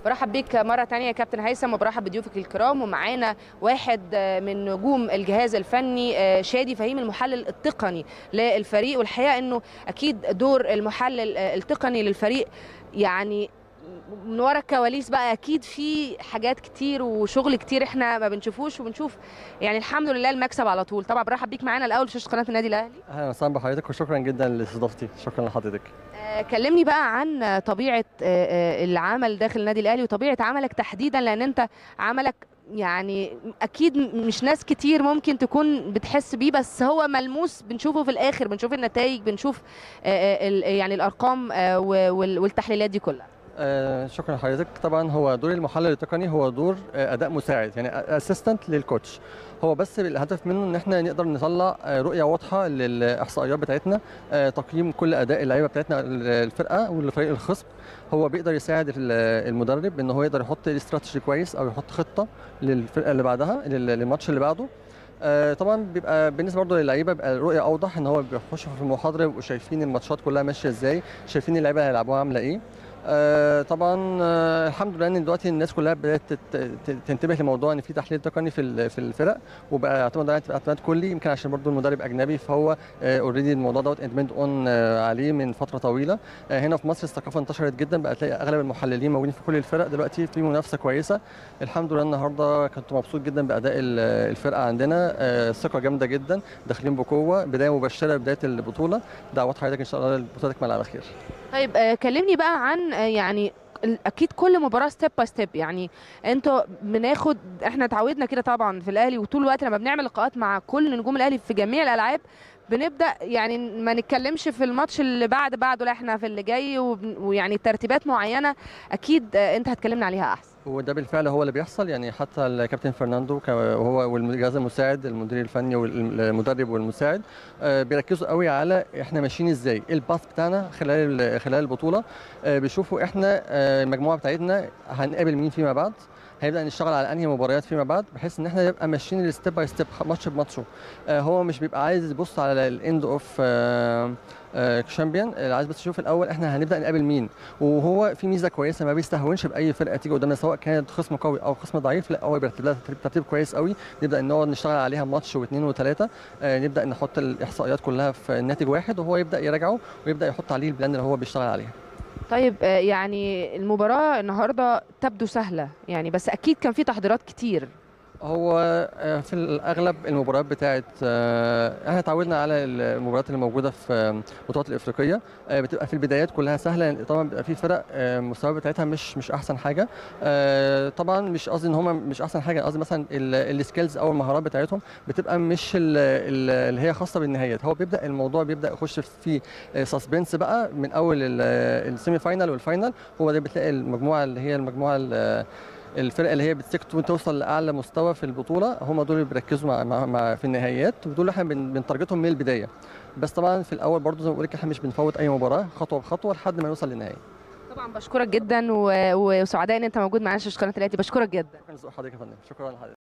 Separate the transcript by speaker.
Speaker 1: برحب بيك مره تانية يا كابتن هيثم وبرحب بضيوفك الكرام ومعانا واحد من نجوم الجهاز الفني شادي فهيم المحلل التقني للفريق والحقيقه انه اكيد دور المحلل التقني للفريق يعني من ورا الكواليس بقى اكيد في حاجات كتير وشغل كتير احنا ما بنشوفوش وبنشوف يعني الحمد لله المكسب على طول طبعا برحب بيك معانا الاول في شاشه قناه النادي الاهلي
Speaker 2: اهلا وسهلا بحضرتك وشكرا جدا لاستضافتي شكرا لحضرتك
Speaker 1: آه كلمني بقى عن طبيعه آه العمل داخل النادي الاهلي وطبيعه عملك تحديدا لان انت عملك يعني اكيد مش ناس كتير ممكن تكون بتحس بيه بس هو ملموس بنشوفه في الاخر بنشوف النتائج بنشوف آه يعني الارقام والتحليلات دي كلها
Speaker 2: آه شكرا لحضرتك طبعا هو دور المحلل التقني هو دور آه اداء مساعد يعني اسيستنت للكوتش هو بس الهدف منه ان احنا نقدر نطلع آه رؤيه واضحه للاحصائيات بتاعتنا تقييم كل اداء اللعيبه بتاعتنا الفرقه والفريق الخصم هو بيقدر يساعد المدرب ان هو يقدر يحط استراتيجي كويس او يحط خطه للفرقه اللي بعدها للماتش اللي بعده آه طبعا بيبقى بالنسبه برضه للعيبه بيبقى الرؤيه اوضح ان هو بيخشوا في المحاضره ويبقوا شايفين الماتشات كلها ماشيه ازاي شايفين اللعيبه اللي هيلعبوها عامله ايه آه طبعا آه الحمد لله ان دلوقتي الناس كلها بدات تنتبه لموضوع ان في تحليل تقني في في الفرق وبقى يعتمد عليه اعتماد كلي يمكن عشان برضه المدرب اجنبي فهو اوريدي آه الموضوع دوت ادمنت اون عليه من فتره طويله هنا في مصر الثقافه انتشرت جدا بقى تلاقي اغلب المحللين موجودين في كل الفرق دلوقتي في منافسه كويسه الحمد لله النهارده كنت مبسوط جدا باداء الفرقه عندنا ثقه جامده جدا داخلين بقوه بدايه مبشره لبدايه البطوله دعوات حضرتك ان شاء الله البطوله تكمل على خير
Speaker 1: طيب كلمني بقى عن يعني اكيد كل مباراه ستيب باي ستيب يعني انتوا بناخد احنا اتعودنا كده طبعا في الاهلي وطول الوقت لما بنعمل لقاءات مع كل نجوم الاهلي في جميع الالعاب بنبدا يعني ما نتكلمش في الماتش اللي بعد بعده لا احنا في اللي جاي ويعني ترتيبات معينه اكيد انت هتكلمنا عليها احسن
Speaker 2: وده بالفعل هو اللي بيحصل يعني حتى الكابتن فرناندو وهو والجهاز المساعد المدير الفني والمدرب والمساعد بيركزوا قوي على احنا ماشيين ازاي ايه الباث بتاعنا خلال خلال البطوله بيشوفوا احنا المجموعه بتاعتنا هنقابل مين فيما بعد هيبدا نشتغل على انهي مباريات فيما بعد بحيث ان احنا نبقى ماشيين الستيب باي ستيب ماتش بماتشه هو مش بيبقى عايز يبص على الاند اوف شامبيون عايز بس يشوف الاول احنا هنبدا نقابل مين وهو في ميزه كويسه ما بيستهونش باي فرقه تيجي قدامنا سواء كانت خصم قوي او خصم ضعيف لا هو بيرتب لها ترتيب كويس قوي نبدا نقعد نشتغل عليها ماتش واثنين وثلاثه نبدا نحط الاحصائيات كلها في ناتج واحد وهو يبدا يراجعه ويبدا يحط عليه البلان اللي هو بيشتغل عليها
Speaker 1: طيب يعني المباراة النهاردة تبدو سهلة يعني بس أكيد كان في تحضيرات كتير
Speaker 2: هو في الاغلب المباريات بتاعت احنا اتعودنا على المباريات اللي موجوده في البطولات الافريقيه بتبقى في البدايات كلها سهله لان طبعا بيبقى في فرق المستوى بتاعتها مش مش احسن حاجه طبعا مش قصدي ان هم مش احسن حاجه قصدي مثلا السكيلز او المهارات بتاعتهم بتبقى مش اللي هي خاصه بالنهايات هو بيبدا الموضوع بيبدا يخش في سسبنس بقى من اول السيمي فاينال والفاينال هو ده بتلاقي المجموعه اللي هي المجموعه الفرق اللي هي بتسكت توصل لاعلى مستوى في البطوله هم دول اللي بيركزوا مع, مع, مع في النهائيات ودول اللي احنا بنتارجتهم من البدايه بس طبعا في الاول برضه زي ما بقول لك احنا مش بنفوت اي مباراه خطوه بخطوه لحد ما نوصل للنهائي
Speaker 1: طبعا بشكرك جدا وسعداء ان انت موجود معانا في قناه الاهلي بشكرك جدا
Speaker 2: شكرا لحضرتك يا فندم شكرا لحضرتك